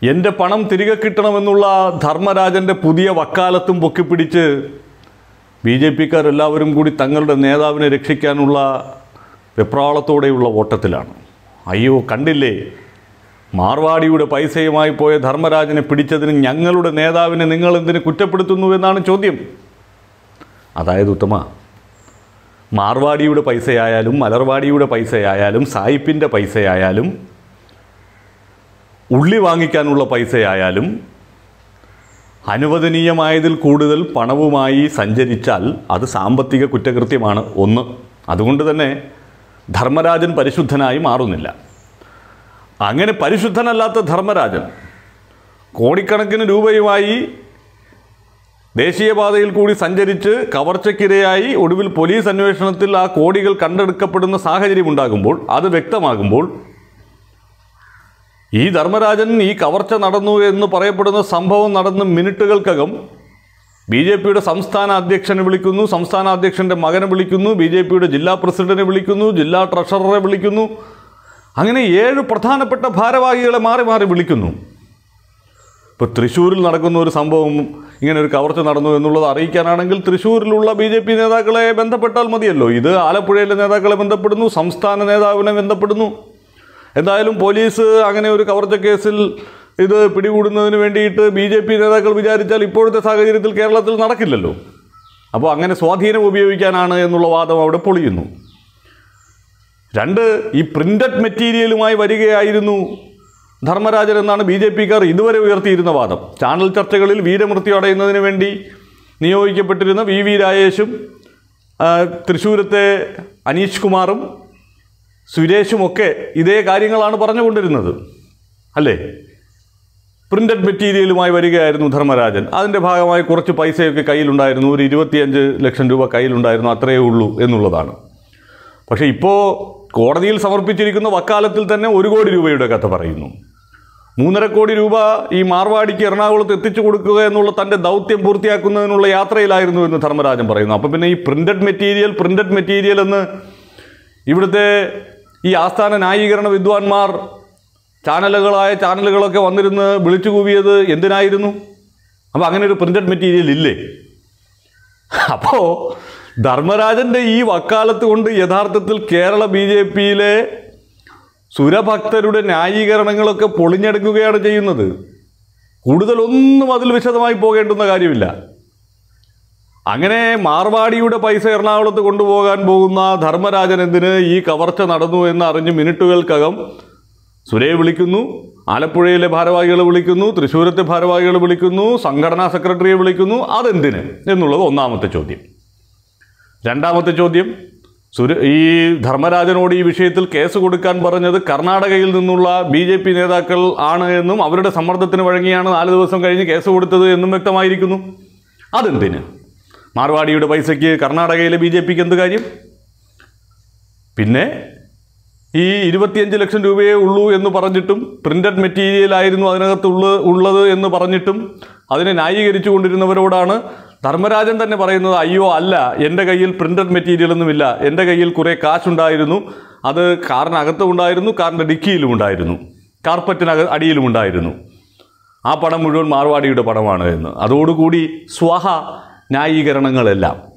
എൻ്റെ പണം തിരികെ കിട്ടണമെന്നുള്ള ധർമ്മരാജൻ്റെ പുതിയ വക്കാലത്തും പൊക്കിപ്പിടിച്ച് ബി ജെ പിക്കാരെല്ലാവരും കൂടി തങ്ങളുടെ നേതാവിനെ രക്ഷിക്കാനുള്ള വെപ്രാളത്തോടെയുള്ള ഓട്ടത്തിലാണ് അയ്യോ കണ്ടില്ലേ മാർവാടിയുടെ പൈസയുമായി പോയ ധർമ്മരാജനെ പിടിച്ചതിന് ഞങ്ങളുടെ നേതാവിനെ നിങ്ങൾ എന്തിന് കുറ്റപ്പെടുത്തുന്നു എന്നാണ് ചോദ്യം അതായത് ഉത്തമ മാർവാടിയുടെ പൈസയായാലും മലർവാടിയുടെ പൈസയായാലും സായിപ്പിൻ്റെ പൈസയായാലും ഉള്ളി വാങ്ങിക്കാനുള്ള പൈസയായാലും അനുവദനീയമായതിൽ കൂടുതൽ പണവുമായി സഞ്ചരിച്ചാൽ അത് സാമ്പത്തിക കുറ്റകൃത്യമാണ് ഒന്ന് അതുകൊണ്ട് തന്നെ ധർമ്മരാജൻ പരിശുദ്ധനായി മാറുന്നില്ല അങ്ങനെ പരിശുദ്ധനല്ലാത്ത ധർമ്മരാജൻ കോടിക്കണക്കിന് രൂപയുമായി ദേശീയപാതയിൽ കൂടി സഞ്ചരിച്ച് കവർച്ചയ്ക്കിരയായി ഒടുവിൽ പോലീസ് അന്വേഷണത്തിൽ ആ കോടികൾ കണ്ടെടുക്കപ്പെടുന്ന സാഹചര്യം ഉണ്ടാകുമ്പോൾ അത് വ്യക്തമാകുമ്പോൾ ഈ ധർമ്മരാജൻ ഈ കവർച്ച നടന്നു എന്ന് പറയപ്പെടുന്ന സംഭവം നടന്ന് മിനിറ്റുകൾക്കകം ബി ജെ പിയുടെ സംസ്ഥാന അധ്യക്ഷനെ വിളിക്കുന്നു സംസ്ഥാന അധ്യക്ഷൻ്റെ മകനെ വിളിക്കുന്നു ബി ജെ പിയുടെ ജില്ലാ പ്രസിഡന്റിനെ വിളിക്കുന്നു ജില്ലാ ട്രഷററെ വിളിക്കുന്നു അങ്ങനെ ഏഴ് പ്രധാനപ്പെട്ട ഭാരവാഹികളെ മാറി മാറി വിളിക്കുന്നു ഇപ്പോൾ തൃശ്ശൂരിൽ നടക്കുന്ന ഒരു സംഭവം ഇങ്ങനെ ഒരു കവർച്ച നടന്നു എന്നുള്ളത് അറിയിക്കാനാണെങ്കിൽ തൃശ്ശൂരിലുള്ള ബി ജെ പി നേതാക്കളെ ബന്ധപ്പെട്ടാൽ മതിയല്ലോ ഇത് ആലപ്പുഴയിലെ നേതാക്കളെ ബന്ധപ്പെടുന്നു സംസ്ഥാന നേതാവിനെ ബന്ധപ്പെടുന്നു എന്തായാലും പോലീസ് അങ്ങനെ ഒരു കവർച്ച കേസിൽ ഇത് പിടികൂടുന്നതിന് വേണ്ടിയിട്ട് ബി ജെ പി നേതാക്കൾ വിചാരിച്ചാൽ ഇപ്പോഴത്തെ സാഹചര്യത്തിൽ കേരളത്തിൽ നടക്കില്ലല്ലോ അപ്പോൾ അങ്ങനെ സ്വാധീനം ഉപയോഗിക്കാനാണ് എന്നുള്ള വാദം അവിടെ പൊളിയുന്നു രണ്ട് ഈ പ്രിന്റഡ് മെറ്റീരിയലുമായി വരികയായിരുന്നു ധർമ്മരാജൻ എന്നാണ് ബി ജെ പിക്കാർ ഇതുവരെ ഉയർത്തിയിരുന്ന വാദം ചാനൽ ചർച്ചകളിൽ വീരമൃത്യു അടയുന്നതിന് വേണ്ടി നിയോഗിക്കപ്പെട്ടിരുന്ന വി വി രാജേഷും ആ, തൃശ്ശൂരത്തെ അനീഷ് കുമാറും സുരേഷുമൊക്കെ ഇതേ കാര്യങ്ങളാണ് പറഞ്ഞുകൊണ്ടിരുന്നത് അല്ലേ പ്രിന്റഡ് മെറ്റീരിയലുമായി വരികയായിരുന്നു ധർമ്മരാജൻ അതിൻ്റെ ഭാഗമായി കുറച്ച് പൈസയൊക്കെ കയ്യിലുണ്ടായിരുന്നു ഒരു ഇരുപത്തിയഞ്ച് ലക്ഷം രൂപ കയ്യിലുണ്ടായിരുന്നു അത്രയേ ഉള്ളൂ എന്നുള്ളതാണ് പക്ഷേ ഇപ്പോൾ കോടതിയിൽ സമർപ്പിച്ചിരിക്കുന്ന വക്കാലത്തിൽ തന്നെ ഒരു കോടി രൂപയുടെ കഥ പറയുന്നു മൂന്നര കോടി രൂപ ഈ മാർവാടിക്ക് എറണാകുളത്ത് എത്തിച്ചു കൊടുക്കുക എന്നുള്ള തൻ്റെ ദൗത്യം പൂർത്തിയാക്കുന്നതിനുള്ള യാത്രയിലായിരുന്നു എന്ന് ധർമ്മരാജൻ പറയുന്നു അപ്പം പിന്നെ ഈ പ്രിന്റഡ് മെറ്റീരിയൽ പ്രിന്റഡ് മെറ്റീരിയൽ എന്ന് ഇവിടുത്തെ ഈ ആസ്ഥാന ന്യായീകരണ വിദ്വാൻമാർ ചാനലുകളായ ചാനലുകളൊക്കെ വന്നിരുന്ന് വിളിച്ചു കൂവിയത് എന്തിനായിരുന്നു അപ്പോൾ അങ്ങനെ ഒരു പ്രിന്റഡ് മെറ്റീരിയൽ ഇല്ലേ അപ്പോൾ ധർമ്മരാജൻ്റെ ഈ വക്കാലത്ത് കൊണ്ട് യഥാർത്ഥത്തിൽ കേരള ബി ജെ പിയിലെ സുരഭക്തരുടെ ന്യായീകരണങ്ങളൊക്കെ പൊളിഞ്ഞെടുക്കുകയാണ് ചെയ്യുന്നത് കൂടുതലൊന്നും അതിൽ വിശദമായി പോകേണ്ടുന്ന കാര്യമില്ല അങ്ങനെ മാർവാടിയുടെ പൈസ എറണാകുളത്ത് കൊണ്ടുപോകാൻ പോകുന്ന ധർമ്മരാജൻ എന്തിന് ഈ കവർച്ച നടന്നു എന്ന് അറിഞ്ഞ് മിനിറ്റുകൾക്കകം സുരയെ വിളിക്കുന്നു ആലപ്പുഴയിലെ ഭാരവാഹികളെ വിളിക്കുന്നു തൃശ്ശൂരത്തെ ഭാരവാഹികളെ വിളിക്കുന്നു സംഘടനാ സെക്രട്ടറിയെ വിളിക്കുന്നു അതെന്തിന് എന്നുള്ളത് ഒന്നാമത്തെ ചോദ്യം രണ്ടാമത്തെ ചോദ്യം സുര ഈ ധർമ്മരാജനോട് ഈ വിഷയത്തിൽ കേസ് കൊടുക്കാൻ പറഞ്ഞത് കർണാടകയിൽ നിന്നുള്ള ബി ജെ പി നേതാക്കൾ ആണ് എന്നും അവരുടെ സമ്മർദ്ദത്തിന് വഴങ്ങിയാണ് നാല് ദിവസം കഴിഞ്ഞ് കേസ് കൊടുത്തത് എന്നും വ്യക്തമായിരിക്കുന്നു അതെന്തിന് മാർവാടിയുടെ പൈസയ്ക്ക് കർണാടകയിലെ ബി ജെ പിക്ക് എന്ത് കാര്യം പിന്നെ ഈ ഇരുപത്തിയഞ്ച് ലക്ഷം രൂപയേ ഉള്ളൂ എന്ന് പറഞ്ഞിട്ടും പ്രിന്റഡ് മെറ്റീരിയൽ ആയിരുന്നു അതിനകത്തുള്ള ഉള്ളത് എന്ന് പറഞ്ഞിട്ടും അതിനെ ന്യായീകരിച്ചു കൊണ്ടിരുന്നവരോടാണ് ധർമ്മരാജൻ തന്നെ പറയുന്നത് അയ്യോ അല്ല എൻ്റെ കയ്യിൽ പ്രിന്റഡ് മെറ്റീരിയൽ ഒന്നുമില്ല എൻ്റെ കയ്യിൽ കുറേ കാശുണ്ടായിരുന്നു അത് കാറിനകത്തും ഉണ്ടായിരുന്നു കാറിൻ്റെ ഡിക്കിയിലും ഉണ്ടായിരുന്നു കാർപ്പറ്റിനക അടിയിലും ഉണ്ടായിരുന്നു ആ പണം മുഴുവൻ മാർവാടിയുടെ പണമാണ് എന്ന് അതോടുകൂടി സ്വഹ ന്യായീകരണങ്ങളെല്ലാം